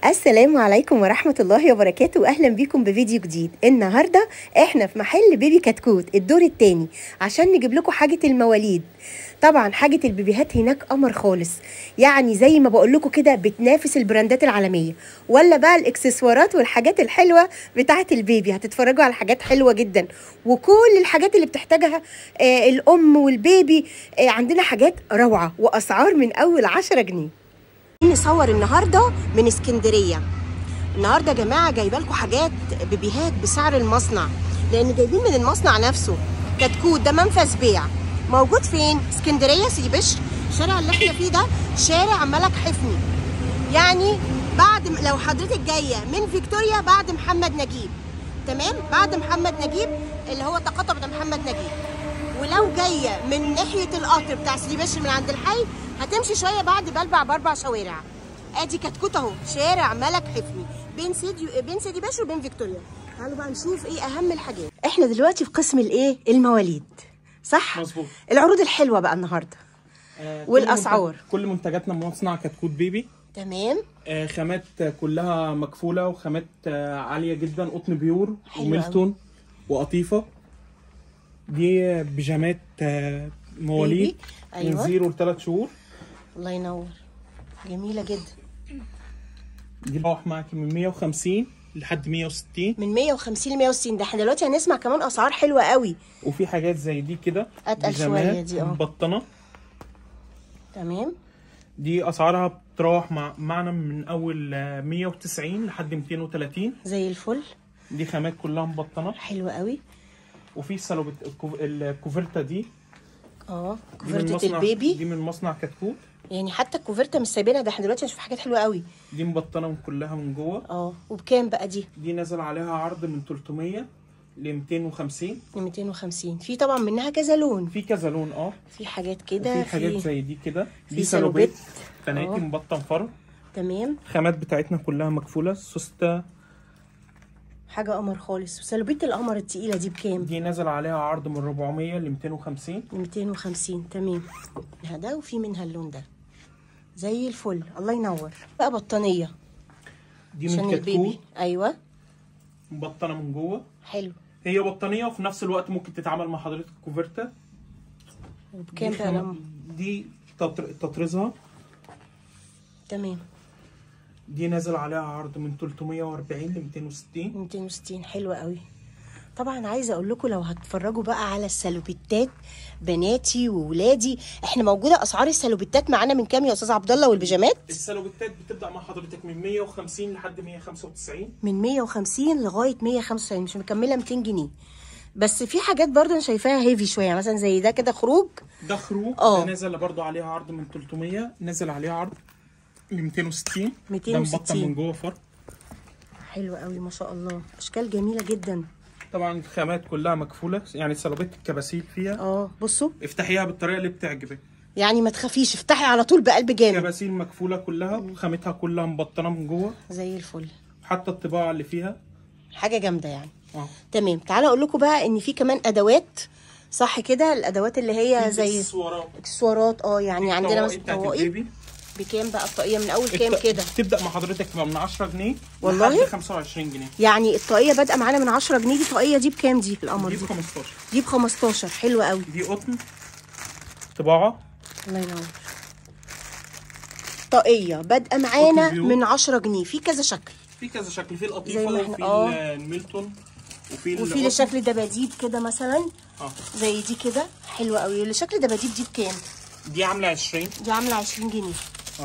السلام عليكم ورحمة الله وبركاته وأهلا بيكم بفيديو جديد النهاردة احنا في محل بيبي كتكوت الدور التاني عشان نجيب لكم حاجة المواليد طبعا حاجة البيبيهات هناك قمر خالص يعني زي ما بقول لكم كده بتنافس البراندات العالمية ولا بقى الاكسسوارات والحاجات الحلوة بتاعة البيبي هتتفرجوا على حاجات حلوة جدا وكل الحاجات اللي بتحتاجها آه الأم والبيبي آه عندنا حاجات روعة وأسعار من أول 10 جنيه نصور النهارده من اسكندريه النهارده يا جماعه جايبه لكم حاجات بيبيهات بسعر المصنع لان جايبين من المصنع نفسه كتكوت ده منفذ بيع موجود فين اسكندريه سيدي بشر الشارع اللي احنا فيه ده شارع ملك حفني يعني بعد م- لو حضرتك جايه من فيكتوريا بعد محمد نجيب تمام بعد محمد نجيب اللي هو تقاطع بتاع محمد نجيب ولو جايه من ناحيه القطر بتاع سيدي بشر من عند الحي هتمشي شويه بعد بلبع باربع شوارع ادي كتكوت اهو شارع ملك حفني بين سيدي بين سيدي بشر وبين فيكتوريا تعالوا بقى نشوف ايه اهم الحاجات احنا دلوقتي في قسم الايه المواليد صح مظبوط. العروض الحلوه بقى النهارده آه، كل والأسعار. منتج- كل منتجاتنا من مصنع كتكوت بيبي تمام آه، خامات كلها مكفولة وخامات آه، عالية جدا قطن بيور حلو وميلتون وقطيفة دي بيجامات آه، مواليد بيبي. أيوة. من زيرو لثلاث شهور الله ينور جميله جدا دي بروح معاكي من 150 لحد 160 من 150 ل 160 ده احنا دلوقتي هنسمع كمان اسعار حلوه قوي وفي حاجات زي دي كده أتقل بيجامات شوية دي، اه. مبطنة تمام دي أسعارها بتروح مع معنا من أول آه، 190 لحد 230 زي الفل دي خامات كلها مبطنة حلوه قوي وفي سلوبت الكوف- الكوفرتا دي اه دي من كوفرتة مصنع البيبي دي من مصنع كتكوت يعني حتى الكوفرتة مش سايبينها ده احنا دلوقتي هنشوف حاجات حلوه قوي دي مبطنه من كلها من جوه اه وبكام بقى دي دي نزل عليها عرض من 300 ل 250 ب 250 في طبعا منها كذا لون في كذا لون اه في حاجات كده وفي حاجات زي دي كده في دي سلوبيت. سلوبيت بناتي اه. مبطن فرو تمام الخامات بتاعتنا كلها مكفوله سوسته حاجه قمر خالص وسلوبيت القمر التقيله دي بكام دي نزل عليها عرض من 400 ل 250 ب 250 تمام منها ده وفي منها اللون ده زي الفل الله ينور بقى بطانيه دي عشان من البيبي كتكوت ايوه مبطنه من جوه حلو هي بطانيه وفي نفس الوقت ممكن تتعمل مع حضرتك كوفرتا وبكام دي بقى خم- لما دي تطر- تطريزها تمام دي نازل عليها عرض من 340 ل 260 260 حلوة قوي طبعا عايزه اقول لكم لو هتتفرجوا بقى على السلوبيتات بناتي وولادي احنا موجوده اسعار السلوبيتات معانا من كام يا استاذ عبد الله والبيجامات السلوبيتات بتبدا مع حضرتك من 150 لحد 195 من 150 لغايه 195 مش مكمله 200 جنيه بس في حاجات برضه انا شايفاها هيفي شويه مثلا زي ده كده خروج ده خروج اه. ده نازل برضو عليها عرض من 300 نازل عليه عرض ل 260 ده 260. مبطن من جوه فرق حلو قوي ما شاء الله اشكال جميله جدا طبعا الخامات كلها مكفوله يعني سلوبيت الكباسيل فيها اه بصوا افتحيها بالطريقه اللي بتعجبك يعني ما تخافيش افتحي على طول بقلب جامد كباسيل مكفوله كلها خامتها كلها مبطنه من جوه زي الفل حتى الطباعه اللي فيها حاجه جامده يعني اه تمام تعالى اقول لكم بقى ان في كمان ادوات صح كده الادوات اللي هي زي اكسسوارات اكسسوارات اه يعني عندنا الطواقي مثلا بتاعت طواقي البيبي. بكام بقى الطاقيه من اول كام الت- كده تبدا مع حضرتك من 10 جنيه والله؟ لحد 25 جنيه يعني الطاقيه بادئه معانا من 10 جنيه دي طاقيه دي بكام دي القمر دي دي ب 15 دي ب 15 حلوه قوي دي قطن طباعه الله ينور طاقيه بادئه معانا قطن بيور. من 10 جنيه في كذا شكل في كذا شكل في زي القطيفه ما احنا- وفي اه. ال- الميلتون وفي وفي القطن. لشكل دباديب كده مثلا اه زي دي كده حلوه قوي لشكل دباديب دي بكام دي عامله 20 دي عامله 20 جنيه اه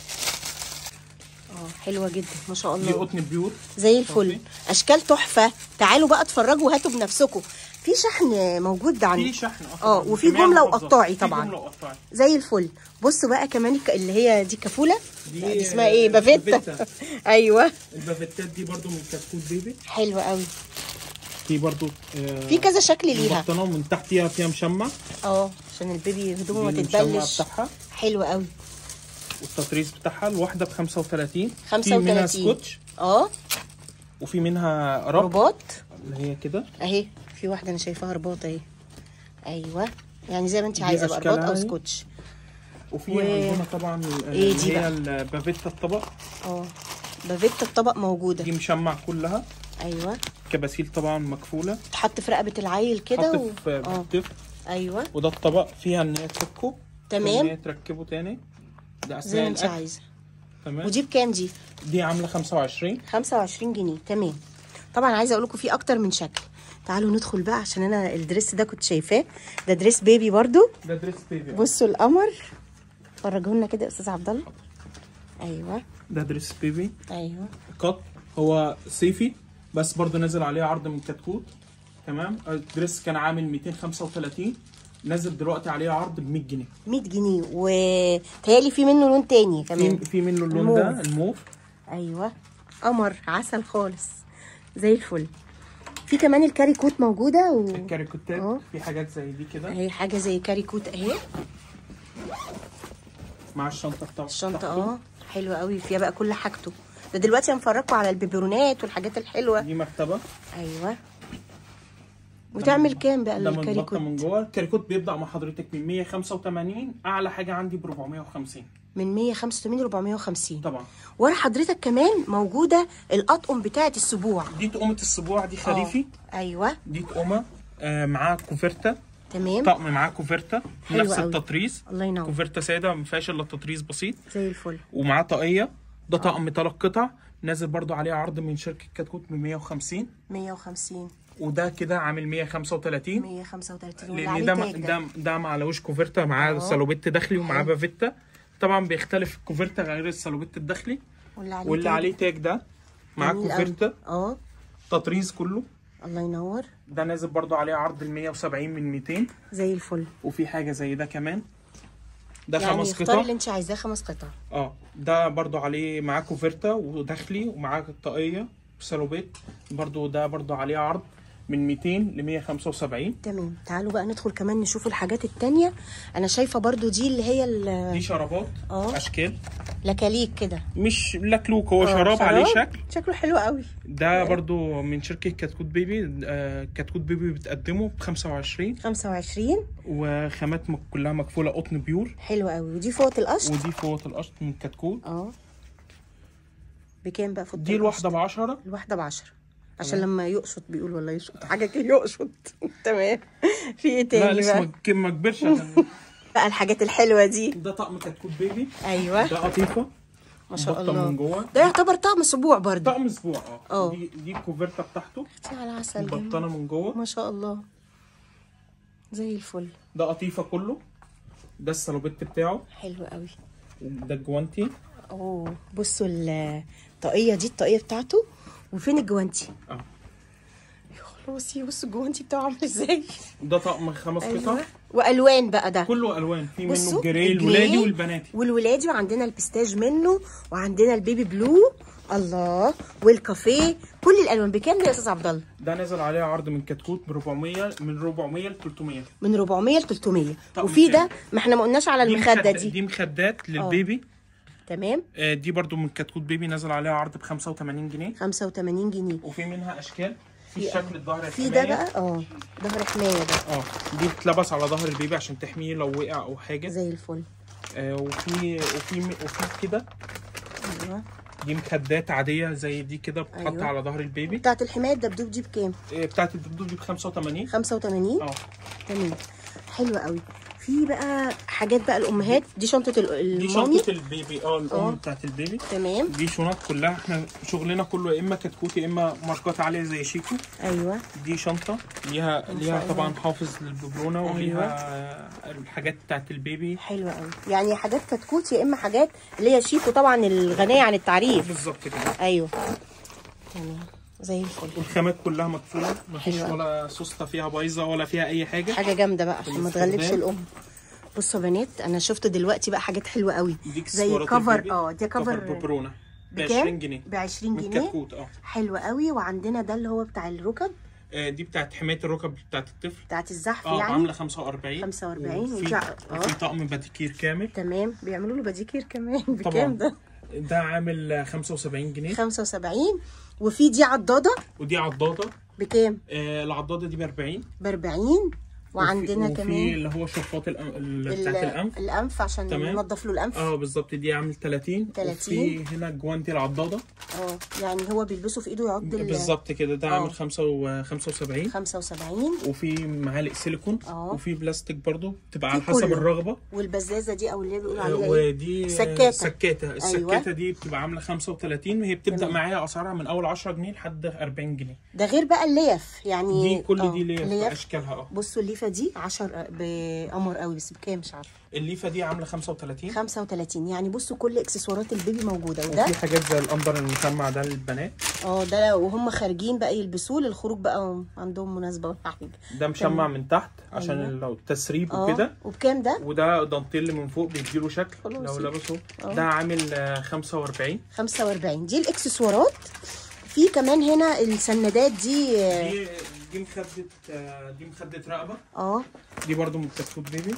اه حلوه جدا ما شاء دي الله قطن بيور زي الفل أوكي. اشكال تحفه تعالوا بقى اتفرجوا هاتوا بنفسكم في شحن موجود في عندي شحن اه، طبعاً. وفي جميع جملة المحافظات. وقطاعي في طبعاً. جمله وقطاعي زي الفل بصوا بقى كمان الك- اللي هي دي كفوله دي لا، دي اسمها ايه بافيتا بافيتا. ايوه البافيتات دي برضو من كتكوت بيبي حلوه قوي في برضو آه، في كذا شكل ليها مبطنه ومن تحت فيها فيها مشمع اه عشان البيبي هدومه ما دي المشمع تتبلش بتاعها حلوه قوي والتطريز بتاعها الواحده ب 35 في 35 منها سكوتش اه وفي منها ربط رباط اللي هي كده اهي في واحده انا شايفاها رباط اهي ايوه يعني زي ما انت دي عايزه بقى رباط او أشكالها اهي. سكوتش وفي و- عندنا طبعا ال- إيه اللي دي هي بقى؟ البافيتا الطبق اه بافيتا الطبق موجوده دي مشمع كلها ايوه كباسيل طبعا مكفوله تحط في رقبه العيل كده حط و... في اه الطفل ايوه وده الطبق فيها ان هي تفكه تمام. ان هي تركبه تاني ده زي ما اثناء انت الاكل عايزه تمام ودي بكام دي دي عامله 25 25 جنيه تمام طبعا عايزه اقول لكم في اكتر من شكل تعالوا ندخل بقى عشان انا الدريس ده كنت شايفاه ده دريس بيبي برضو ده دريس بيبي بصوا القمر فرجوه لنا كده يا استاذ عبد الله ايوه ده دريس بيبي ايوه قط هو صيفي بس برضو نازل عليه عرض من كتكوت تمام الدريس كان عامل 235 نازل دلوقتي عليه عرض ب 100 جنيه 100 جنيه وتهيألي في منه لون تاني في كمان في منه اللون ده الموف. الموف ايوه قمر عسل خالص زي الفل في كمان الكاريكوت موجوده و... الكاريكوتات اه. في حاجات زي دي كده اهي حاجه زي كاريكوت اهي مع الشنطه بتاعته الشنطه اه حلوه قوي فيها بقى كل حاجته ده دلوقتي هنفرجكم على البيبرونات والحاجات الحلوه دي مرتبه ايوه وتعمل كام بقى ده متبطن من الكاريكوت جوه الكاريكوت بيبدا مع حضرتك من 185 اعلى حاجه عندي ب 450 من 185 ل 450 طبعا ورا حضرتك كمان موجوده الاطقم بتاعه السبوع دي تقومه السبوع دي خريفي آه. ايوه دي تقومه آه معاها كوفرتا تمام طقم معاه كوفرتا حلو نفس قوي. التطريز الله ينور كوفرتا ساده ما فيهاش الا تطريز بسيط زي الفل ومعاه طاقيه ده طقم ثلاث قطع نازل برضو عليه عرض من شركه كتكوت ب 150 150 وده كده عامل 135 135 واللي لان عليه ده تاج ده ده ما عليهوش كوفرتا معاه اه. سالوبيت داخلي ومعاه بافيتا طبعا بيختلف الكوفرتا غير السالوبيت الداخلي واللي عليه واللي تاج. عليه تاج ده معاه جميل قوي. كوفرتا اه تطريز كله الله ينور ده نازل برضو عليه عرض ال 170 من 200 زي الفل وفي حاجه زي ده كمان ده يعني خمس اختار قطع اللي انت عايزاه خمس قطع اه ده برضو عليه معاه كوفرتا وداخلي ومعاه طاقيه بسالوبيت برضو ده برضو عليه عرض من 200 ل 175 تمام تعالوا بقى ندخل كمان نشوف الحاجات التانية انا شايفه برضو دي اللي هي ال- دي شرابات اه. اشكال لكاليك كده مش لكلوك هو اه، شراب عليه شكل شكله حلو قوي ده برضو من شركة كتكوت بيبي آه كتكوت بيبي بتقدمه ب 25 25 وخامات مك- كلها مكفولة قطن بيور حلو قوي ودي فوط القشط ودي فوط القشط من كتكوت اه بكام بقى فوط دي الواحدة ب 10 الواحده ب 10 عشان لما يقشط بيقول ولا يشقط حاجه كده يقشط تمام في ايه لا تاني لسه بقى ما- ما كبرش عشان- بقى الحاجات الحلوه دي ده طقم كتكوت بيبي ايوه ده قطيفة ما شاء مبطن الله من جوه ده يعتبر طقم اسبوع برضه طقم اسبوع اه. اه دي دي الكوفرتا بتاعته اختي على عسل جميل. مبطنة من جوه ما شاء الله زي الفل ده قطيفة كله ده السالوبيت بتاعه حلو قوي ده الجوانتي اوه بصوا الطاقيه دي الطاقيه بتاعته وفين الجوانتي اه يا خلاصي بصوا الجوانتي بتاعه عامل ازاي ده طقم خمس قطع ايوه والوان بقى ده كله الوان في منه بصوا الجري الجراي الولادي والبناتي والولادي وعندنا البستاج منه وعندنا البيبي بلو الله والكافيه كل الالوان بكام ده يا استاذ عبد الله ده نزل عليه عرض من كتكوت ب 400 من 400 ل 300 من 400 ل 300 طقم وفي ده كام؟ ما احنا ما قلناش على دي المخده مخد- دي دي مخدات للبيبي تمام آه، دي برضو من كتكوت بيبي نزل عليها عرض ب 85 جنيه 85 جنيه وفي منها اشكال في في- شكل الظهر في ده الحماية. بقى اه ظهر حمايه ده اه دي بتلبس على ظهر البيبي عشان تحميه لو وقع او حاجه زي الفل آه وفي وفي وفي كده ايوه دي مخدات عاديه زي دي كده بتتحط أيوة. على ظهر البيبي بتاعت الحمايه الدبدوب دي بكام آه، بتاعت الدبدوب دي ب 85 85 اه تمام حلوه قوي في بقى حاجات بقى الامهات دي شنطه ال- دي المامي شنطه البيبي اه الام اه. بتاعت البيبي تمام دي شنط كلها احنا شغلنا كله يا اما كتكوت يا اما ماركات عاليه زي شيكو ايوه دي شنطه ليها شاء ليها الله. طبعا حافظ للببرونه وليها الحاجات بتاعت البيبي حلوه قوي يعني حاجات كتكوت يا اما حاجات اللي هي شيكو طبعا الغنيه عن التعريف بالظبط كده ايوه تمام زي الفل والخامات كلها مقفوله مفيش حلوة. ولا سوسته فيها بايظه ولا فيها اي حاجه حاجه جامده بقى عشان ما الاستخدام. تغلبش الام بصوا يا بنات انا شفت دلوقتي بقى حاجات حلوه قوي دي زي اكسسوارات كفر البيبي. اه ده كفر ببرونه ب بكام 20 جنيه ب 20 من جنيه كتكوت اه حلوه قوي وعندنا ده اللي هو بتاع الركب آه، دي بتاعت حمايه الركب بتاعت الطفل بتاعت الزحف اه يعني عامله 45 45 وفي, وفي- اه. وفي طقم باتيكير كامل تمام بيعملوا له بديكير كمان طبعا بكام ده ده عامل 75 جنيه 75 وفي دي عضاده ودي عضاده بكام آه العضاده دي ب 40 ب 40 وعندنا وفي كمان اللي هو شفاط الأم- ال- ال- بتاعت الانف الانف عشان تمام. ننضف له الانف اه بالظبط دي عامل 30 30. وفي هنا جوانتي العضاده اه يعني هو بيلبسه في ايده يعض ال بالظبط كده ده آه. عامل 75 75 وفي معالق سيليكون اه. وفي بلاستيك برضو بتبقى في على حسب كله. الرغبه والبزازه دي او اللي هي بيقولوا عليها ايه ودي سكاتة. سكاتة السكاتة أيوة. دي بتبقى عاملة 35 وهي بتبدأ تمام. معايا أسعارها من أول 10 جنيه لحد 40 جنيه ده غير بقى الليف يعني دي كل آه، دي ليف ليف بأشكالها اه بصوا الليفه دي 10 بقمر قوي بس بكام مش عارفه الليفة دي عاملة 35 35 يعني بصوا كل اكسسوارات البيبي موجوده وده وفي حاجات زي الأندر المسمع ده للبنات اه ده وهم خارجين بقى يلبسوه للخروج بقى عندهم مناسبه ولا حاجه ده مشمع من تحت عشان أيوة. لو التسريب اه وكده وبكام ده وده دانتيل من فوق بيديله شكل خلاص. لو لبسه اه. ده عامل آه، 45 45 دي الاكسسوارات في كمان هنا السندات دي اه دي دي مخدة آه، دي مخدة رقبة اه دي برضو من كتكوت بيبي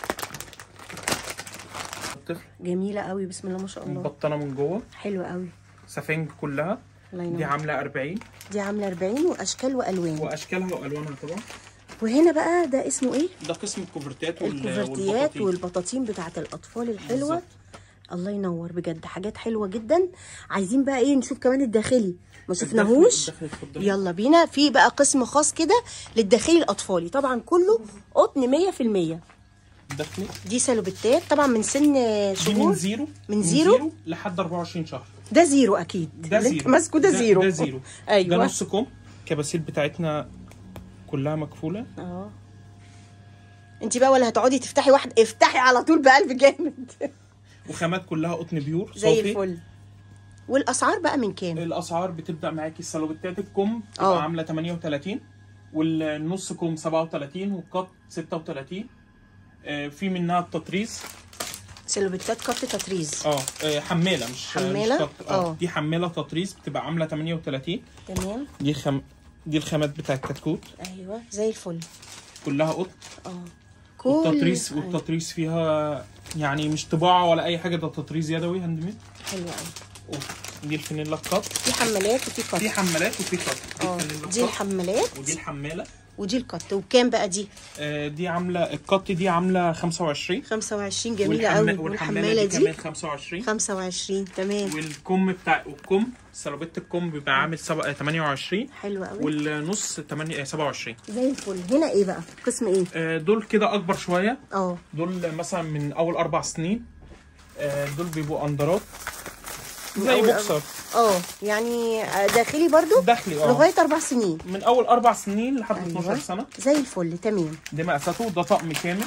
الطفل جميله قوي بسم الله ما شاء الله مبطنة من جوه حلوه قوي سفنج كلها الله دي ينور عاملة 40 دي عامله 40 واشكال والوان واشكالها والوانها طبعا وهنا بقى ده اسمه ايه ده قسم الكوفرتات وال- الكوفرتيات والبطاطين. والبطاطين بتاعت الاطفال الحلوه بالظبط. الله ينور بجد حاجات حلوه جدا عايزين بقى ايه نشوف كمان الداخلي ما الداخل- شفناهوش الداخل اتفضل. يلا بينا في بقى قسم خاص كده للداخلي الاطفالي طبعا كله قطن 100% الداخلي دي سلوبتات طبعا من سن دي من شهور زيرو من زيرو؟ لحد 24 شهر ده زيرو اكيد ده اللي انت زيرو ماسكه ده زيرو ده زيرو ده ايوه نص كم كباسيل بتاعتنا كلها مكفوله اه انت بقى ولا هتقعدي تفتحي واحد افتحي على طول بقلب جامد وخامات كلها قطن بيور زي صافي الفل والاسعار بقى من كام الاسعار بتبدا معاكي السلوبتات الكم اه. تبقى عامله 38 والنص كم 37 والقط 36 آه، في منها التطريز سلوبتات كت تطريز اه آه، حماله مش حمالة؟ مش قط. اه. اه دي حماله تطريز بتبقى عامله 38 تمام دي خم... دي الخامات بتاع الكتكوت ايوه زي الفل كلها قط اه كل والتطريز أيوة. والتطريز فيها يعني مش طباعه ولا اي حاجه ده تطريز يدوي هاند ميد حلو قوي دي الفانيلا القط في حمالات وفي في كت حمالات وفي قط دي اه الفانيلا دي القط الحمالات ودي الحماله ودي الكت وبكام بقى دي آه، دي عامله القط دي عامله 25 25 جميله والحما- قوي والحماله والحماله دي دي كمان 25 25 تمام والكم بتاع الكم سلوبيت الكم بيبقى عامل سبعة- 28 حلو قوي والنص 8 27 زي الفل هنا ايه بقى قسم ايه آه، دول كده اكبر شويه اه دول مثلا من اول اربع سنين آه، دول بيبقوا اندرات من زي أول بوكسر اه يعني داخلي برضو داخلي اه لغايه اربع سنين من اول اربع سنين لحد أيوة. 12 سنه زي الفل تمام دي مقاساته ده طقم كامل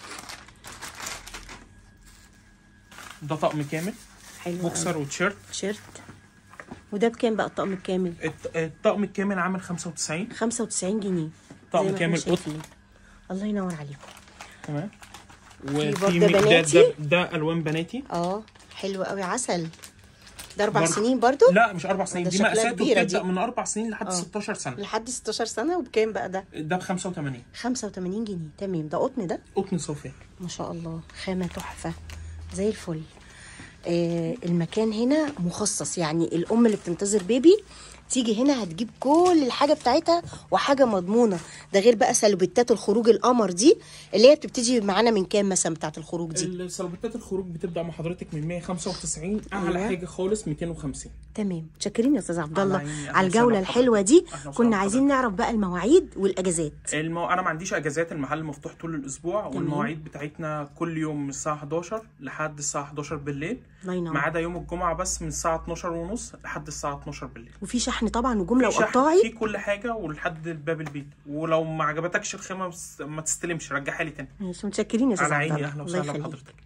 ده طقم كامل حلو قوي بوكسر وتيشيرت تيشيرت وده بكام بقى الطقم الكامل الط- الطقم الكامل عامل 95 95 جنيه طقم زي ما كامل احنا شايفين. الله ينور عليكم تمام برضه وفي م- ده, بناتي؟ ده, ده الوان بناتي اه حلو قوي عسل ده اربع برضه. سنين برضو لا مش اربع سنين ده دي شكلها مقاساته كبيرة بتبدا دي. من اربع سنين لحد آه. 16 سنه لحد 16 سنه وبكام بقى ده ده ب 85 85 جنيه تمام ده قطن ده قطن صافي ما شاء الله خامة تحفة زي الفل آه المكان هنا مخصص يعني الأم اللي بتنتظر بيبي تيجي هنا هتجيب كل الحاجة بتاعتها وحاجة مضمونة ده غير بقى سلوبتات الخروج القمر دي اللي هي بتبتدي معانا من كام مثلا بتاعت الخروج دي السلبتات الخروج بتبدا مع حضرتك من 195 اعلى أيوة. حاجه خالص 250 تمام متشكرين يا استاذ عبد على الله عيني، أهلا على الجولة وسهلا الحلوة بحضرتك. دي أهلا وسهلا كنا عايزين نعرف بقى المواعيد والأجازات المو... انا ما عنديش اجازات المحل مفتوح طول الاسبوع والمواعيد بتاعتنا كل يوم من الساعه 11 لحد الساعه 11 بالليل الله ينور ما عدا يوم الجمعه بس من الساعه 12 ونص لحد الساعه 12 بالليل وفي شحن طبعا وجملة في شحن، وقطاعي في كل حاجه ولحد باب البيت ولو ما عجبتكش الخامه بس- ما تستلمش رجعها لي تاني ماشي متشكرين يا استاذ على عبد عيني الله اهلا الله وسهلا يخليك بحضرتك